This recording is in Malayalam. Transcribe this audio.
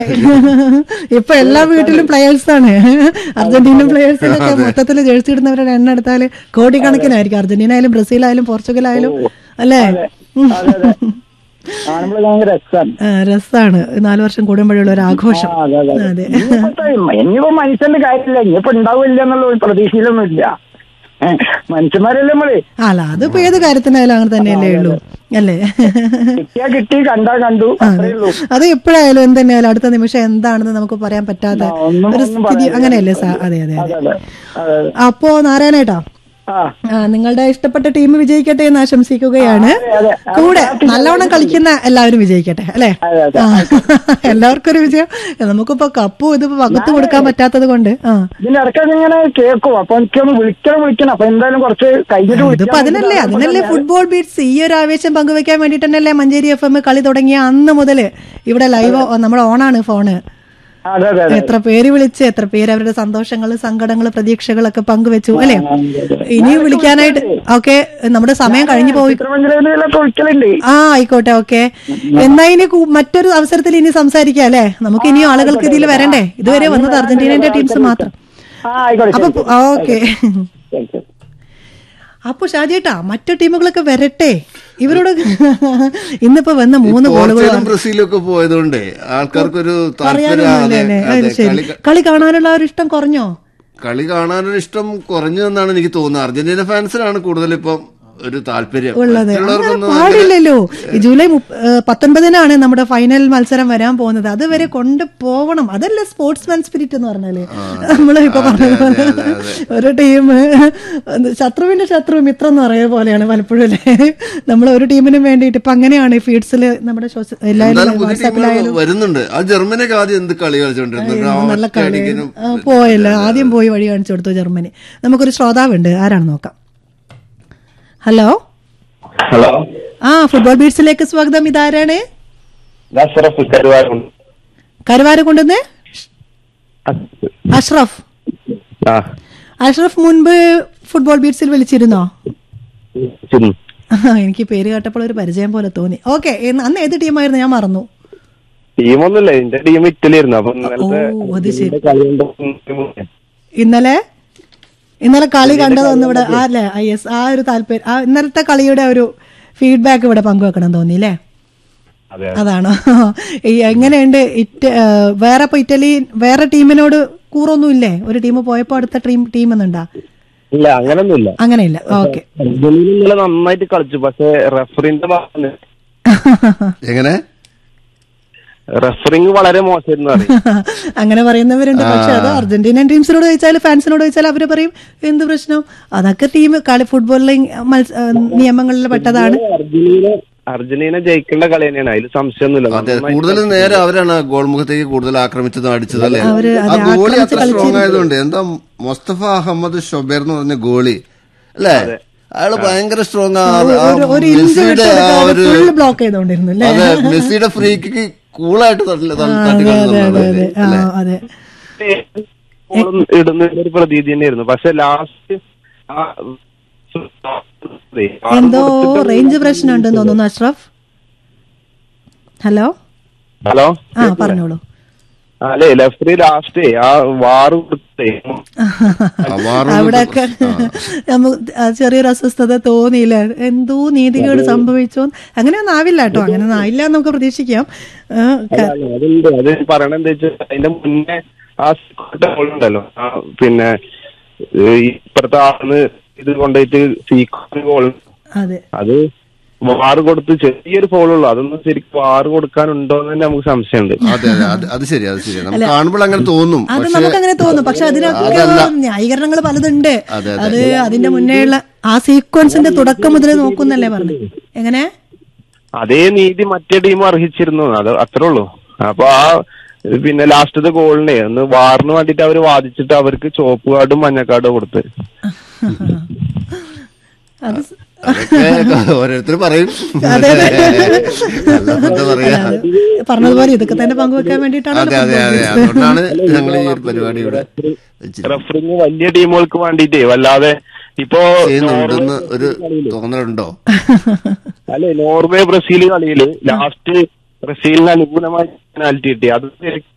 ഇപ്പൊ എല്ലാ വീട്ടിലും പ്ലെയേഴ്സ് ആണ് അർജന്റീനൻ പ്ലെയേഴ്സിനൊക്കെ മൊത്തത്തിൽ ജേഴ്സി ഇടുന്നവരുടെ എണ്ണം എടുത്താൽ കോടിക്കണക്കിനായിരിക്കും അർജന്റീന ആയാലും ബ്രസീൽ ആയാലും പോർച്ചുഗൽ ആയാലും അല്ലേ അതെ അതെ കാണുമ്പോൾ ഭയങ്കര രസമാണ് ആ, രസാണ് നാലു വർഷം കൂടുമ്പോഴുള്ള ഒരു ആഘോഷം ആ, അതെ, അതെ. അതെ ഇനിയിപ്പോ ഇനിയിപ്പോ മനുഷ്യന്റെ കാര്യമില്ല ഇനിയിപ്പോ ഉണ്ടാവില്ല എന്നുള്ള ഒരു പ്രതീക്ഷയിലൊന്നും ഇല്ല ഏ, മനുഷ്യന്മാരല്ലേ നമ്മള് അല്ല അതിപ്പോ ഏത് കാര്യത്തിനായാലും അങ്ങനെ തന്നെയല്ലേ ഉള്ളൂ അല്ലേ കിട്ടിയാ കിട്ടി കണ്ടാ കണ്ടു അത്രേ ഉള്ളൂ അത് എപ്പോഴായാലും എന്തെന്നെയായാലും അടുത്ത നിമിഷം എന്താണെന്ന് നമുക്ക് പറയാൻ പറ്റാത്ത ആ, ഒന്നും- ഒരു ഒന്നും സ്ഥിതി പറയാനില്ല. അങ്ങനെയല്ലേ സാ അതെ അതെ അതെ അതെ അതെ അതെ അപ്പോ നാരായണേട്ടാ ആ ആ, നിങ്ങളുടെ ഇഷ്ടപ്പെട്ട ടീം വിജയിക്കട്ടെ എന്ന് ആശംസിക്കുകയാണ് അതെ, അതെ. കൂടെ അത് നല്ലവണ്ണം കളിക്കുന്ന എല്ലാവരും വിജയിക്കട്ടെ അല്ലെ അതെ, അതെ. എല്ലാവർക്കും ഒരു വിജയം നമുക്കിപ്പോ കപ്പും ഇതിപ്പോ പകത്ത് കൊടുക്കാൻ പറ്റാത്തത് കൊണ്ട് ആ ഇതിന്റെ ഇടയ്ക്കൊക്കെ ഇങ്ങനെ കേൾക്കും അപ്പൊ എനിക്കൊന്ന് വിളിക്കണം വിളിക്കണം അപ്പൊ എന്തായാലും കുറച്ച് കഴിഞ്ഞിട്ട് ഇതിപ്പോ വിളിക്കാം. അതിനല്ലേ അതിനല്ലേ ഫുട്ബോൾ ബീറ്റ്സ് ഈ ഒരു ആവേശം പങ്കുവെക്കാൻ വേണ്ടിട്ട് തന്നെയല്ലേ മഞ്ചേരി എഫ് എം കളി തുടങ്ങിയ അന്ന് മുതല് ഇവിടെ ലൈവ് നമ്മുടെ ഓണാണ് ഫോണ് അതെ അതെ അതെ എത്ര പേര് വിളിച്ച് എത്ര പേര് അവരുടെ സന്തോഷങ്ങള് സങ്കടങ്ങള് പ്രതീക്ഷകളൊക്കെ പങ്കുവെച്ചു അല്ലെ ഇനിയും വിളിക്കാനായിട്ട് ഓക്കെ നമ്മുടെ സമയം കഴിഞ്ഞു പോയി ചിത്രമഞ്ചലിലൊക്കെ വിളിക്കലുണ്ട് ആ ആയിക്കോട്ടെ ഓക്കെ എന്നാ ഇനി കു- മറ്റൊരു അവസരത്തിൽ ഇനി സംസാരിക്കാം അല്ലെ നമുക്ക് ഇനിയും ആളുകൾക്ക് ഇതിൽ വരണ്ടേ ഇതുവരെ വന്നത് അർജന്റീനന്റെ ടീംസ് മാത്രം ആ ആയിക്കോട്ടെ അപ്പൊ ശരി. ഓക്കെ ശരി, ശരി. അപ്പൊ ഷാജേട്ടാ മറ്റു ടീമുകളൊക്കെ വരട്ടെ ഇവരോട് ഇന്നിപ്പോ വന്ന മൂന്ന് ഗോളുകൾ പോർച്ചുഗലും ബ്രസീലും ഒക്കെ പോയതുകൊണ്ട് ആൾക്കാർക്കൊരു താല്പര്യം പറയാനൊന്നുമില്ല അതെ, അല്ലേ അതെ, അത് ശരി കളി കളി കാണാനുള്ള ആ ഒരു ഇഷ്ടം കുറഞ്ഞോ കളി കാണാനൊരു ഇഷ്ടം കുറഞ്ഞു എന്നാണ് എനിക്ക് തോന്നുന്നത് അർജന്റീന ഫാൻസിനാണ് കൂടുതൽ ഇപ്പം ഒരു താല്പര്യം ഉള്ളത് അങ്ങനെ മറ്റുള്ളവർക്കൊന്നും പാടില്ലല്ലോ ഈ ജൂലൈ മുപ്പ- ഏ, പത്തൊൻപതിനാണ് നമ്മുടെ ഫൈനൽ മത്സരം വരാൻ പോകുന്നത് അതുവരെ കൊണ്ട് പോവണം അതല്ലേ സ്പോർട്സ്മാൻ സ്പിരിറ്റ് എന്ന് പറഞ്ഞാല് നമ്മൾ ഇപ്പൊ പറഞ്ഞ ഒരു ടീം ശത്രുവിന്റെ ശത്രു മിത്രം എന്ന് പറയുന്ന പോലെയാണ് പലപ്പോഴും അല്ലേ നമ്മൾ ഒരു ടീമിനും വേണ്ടിയിട്ട് ഇപ്പൊ അങ്ങനെയാണ് ഈ ഫീഡ്സിൽ നമ്മുടെ സോഷ്യ- എല്ലാവരും എന്തായാലും പുതിയ വാട്സാപ്പിലായാലും ടീമുകൾ വരുന്നുണ്ട് ആ ജർമ്മനിയൊക്കെ ആദ്യം എന്ത് കളി കളിച്ചോണ്ടിരുന്നു നല്ല ഒറ്റ കളി അടിക്കനും ആ, പോയല്ലോ ആദ്യം പോയി വഴി കാണിച്ചു കൊടുത്തു ജർമ്മനി നമുക്കൊരു ശ്രോതാവുണ്ട് ആരാണ് നോക്കാം ഹലോ ഹലോ ആ ഫുട്ബോൾ ബീഡ്സിലേക്ക് സ്വാഗതം ഇതാരാണ് അഷറഫ് കരുവാരുണ്ട് കരുവാര കൊണ്ടുവന്ന് അഷ്റഫ് ആ അഷ്റഫ് മുൻപ് ഫുട്ബോൾ ബീഡ്സിൽ വിളിച്ചിരുന്നോ ചെന്നു ആ, എനിക്ക് പേര് കേട്ടപ്പോൾ ഒരു പരിചയം പോലെ തോന്നി ഓക്കെ അന്ന് ഏത് ടീമായിരുന്നു ഞാൻ മറന്നു ടീമൊന്നുമില്ല എന്റെ ടീം ഇറ്റലി ആയിരുന്നു അപ്പൊ ഇന്നലത്തെ ഓ അത് ശരി കളി കണ്ടപ്പോ ഇന്നലെ ഇന്നലെ കളി കണ്ടതൊന്നും ഇവിടെ ആ അല്ലേ യെസ് ആ ഒരു താല്പര്യം ആ ഇന്നലത്തെ കളിയുടെ ഒരു ഫീഡ്ബാക്ക് ഇവിടെ പങ്കുവെക്കണം തോന്നി അല്ലേ അതെ അതാണോ ഈ എങ്ങനെയുണ്ട് ഇറ്റ ആ, വേറെ ഇപ്പൊ ഇറ്റലി വേറെ ടീമിനോട് കൂറൊന്നും ഇല്ലേ ഒരു ടീം പോയപ്പോ അടുത്ത ടീം ടീം എന്നുണ്ടാ ഇല്ല അങ്ങനൊന്നുമില്ല അങ്ങനെയില്ല ഓക്കെ അർജന്റീന ഇന്നലെ നന്നായിട്ട് കളിച്ചു പക്ഷെ റെഫറിന്റെ ഭാഗത്ത് എങ്ങനെ റെഫറിങ് വളരെ മോശമായിരുന്നു പറയും അങ്ങനെ പറയുന്നവരുണ്ട് പക്ഷെ അത് അർജന്റീനൻ ടീംസിനോട് ചോദിച്ചാൽ ഫാൻസിനോട് ചോദിച്ചാൽ അവര് പറയും എന്ത് പ്രശ്നം അതൊക്കെ ടീം കളി ഫുട്ബോളിലെ മത്സ- ആ, നിയമങ്ങളിൽ പെട്ടതാണ് അർജന്റീന അർജന്റീന ജയിക്കേണ്ട കളി തന്നെയാണ് അതിൽ സംശയമൊന്നുമില്ല അതെ നന്നായി കൂടുതൽ നേരെ അവരാണ് ഗോൾ മുഖത്തേക്ക് കൂടുതൽ ആക്രമിച്ചതും അടിച്ചതും അല്ലേ അവര് ആ അതെ, ഗോളി ആക്രമിച്ച് അത്ര സ്ട്രോങ് ആയതുകൊണ്ട് എന്താ മുസ്തഫ അഹമ്മദ് ഷൊബേർ എന്ന് പറഞ്ഞ ഗോളി അല്ലേ അയാള് ഭയങ്കര സ്ട്രോങ് ആ ആ ഒരു- ഒരു ഇഞ്ച് മെസ്സിയുടെ ആ ഒരു ഫുൾ ബ്ലോക്ക് ചെയ്തോണ്ടിരുന്നു അല്ലേ അതെ മെസ്സിയുടെ ഫ്രീക്ക് കൂളായിട്ട് തട്ടി തട്ടി അതെ അതെ അതെ അതെ ആ കളിച്ചു അതെ ഗോളും ഇടുന്ന ഒരു പ്രതീതി തന്നെയായിരുന്നു പക്ഷെ ലാസ്റ്റ് എന്തോ റേഞ്ച് പ്രശ്നം ഉണ്ടെന്ന് തോന്നുന്നു അഷ്റഫ് ഹലോ ഹലോ ആ പറഞ്ഞോളൂ അല്ലേ ലെഫ്റ്റ് ലാസ്റ്റ് ആ വാറ് കൊടുത്തേ അവിടെയൊക്കെ നമുക്ക് ആ ചെറിയൊരു അസ്വസ്ഥത തോന്നിയില്ല എന്തോ നീതികേട് സംഭവിച്ചോ അങ്ങനെയൊന്നും ആവില്ല കേട്ടോ അങ്ങനെ ആയില്ല എന്ന് നമുക്ക് പ്രതീക്ഷിക്കാം ആ, ക- അതുണ്ട് അത് പറയണ എന്താ വെച്ചാൽ അതിന്റെ മുന്നേ ആ ഉണ്ടല്ലോ ആ പിന്നെ ഏ, ഇപ്പുറത്തെ ആളിന് ഇത് കൊണ്ടുപോയിട്ട് സീക്വൻസ് ഗോൾ അതെ അത് വാറ് കൊടുത്ത് ചെറിയൊരു ഫോളുള്ളൂ അതൊന്നും ശരിക്കും വാറ് കൊടുക്കാനുണ്ടോ എന്ന് തന്നെ നമുക്ക് സംശയമുണ്ട് അതെ അതെ അത് അത് ശരി അത് ശരി നമുക്ക് കാണുമ്പോൾ അങ്ങനെ തോന്നും അത് പക്ഷെ നമുക്ക് അങ്ങനെ തോന്നും പക്ഷെ അതിനൊക്കെ ന്യായീകരണങ്ങൾ പലതുണ്ട് അതെ, അത് അതിന്റെ മുന്നേയുള്ള ആ സീക്വൻസിന്റെ തുടക്കം മുതലേ നോക്കുന്നല്ലേ പറഞ്ഞു എങ്ങനെ അതേ നീതി മറ്റേ ടീം അർഹിച്ചിരുന്നു അത് അത്രേ ഉള്ളൂ അപ്പൊ ആ പിന്നെ ലാസ്റ്റത്തെ ഗോളിനെ ഒന്ന് വാറിന് വേണ്ടിട്ട് അവര് വാദിച്ചിട്ട് അവർക്ക് ചുവപ്പ് കാർഡും മഞ്ഞ കാർഡും കൊടുത്ത് അത് സ്- അതൊക്കെ ഓരോരുത്തർ പറയും അതെ, അതെ. അല്ലാതെ എന്താ പറയാ അത് പറഞ്ഞതുപോലെ ഇതൊക്കെ തന്നെ പങ്കുവെക്കാൻ വേണ്ടിയിട്ടാണ് അതെ അതെ അതെ അതുകൊണ്ടാണ് ഞങ്ങൾ ഈ ഒരു പരിപാടി ഇവിടെ വെച്ചിരിക്കുന്നത്. റഫറിങ് വലിയ ടീമുകൾക്ക് വേണ്ടിട്ടേ വല്ലാതെ ഇപ്പോ ചെയ്യുന്നുണ്ടെന്ന് ഒരു തോന്നലുണ്ടോ അല്ലെ നോർവേ ബ്രസീൽ കളിയില് ലാസ്റ്റ് ബ്രസീലിന് അനുകൂലമായി പെനാൽറ്റി കിട്ടി അത് ശരിക്കും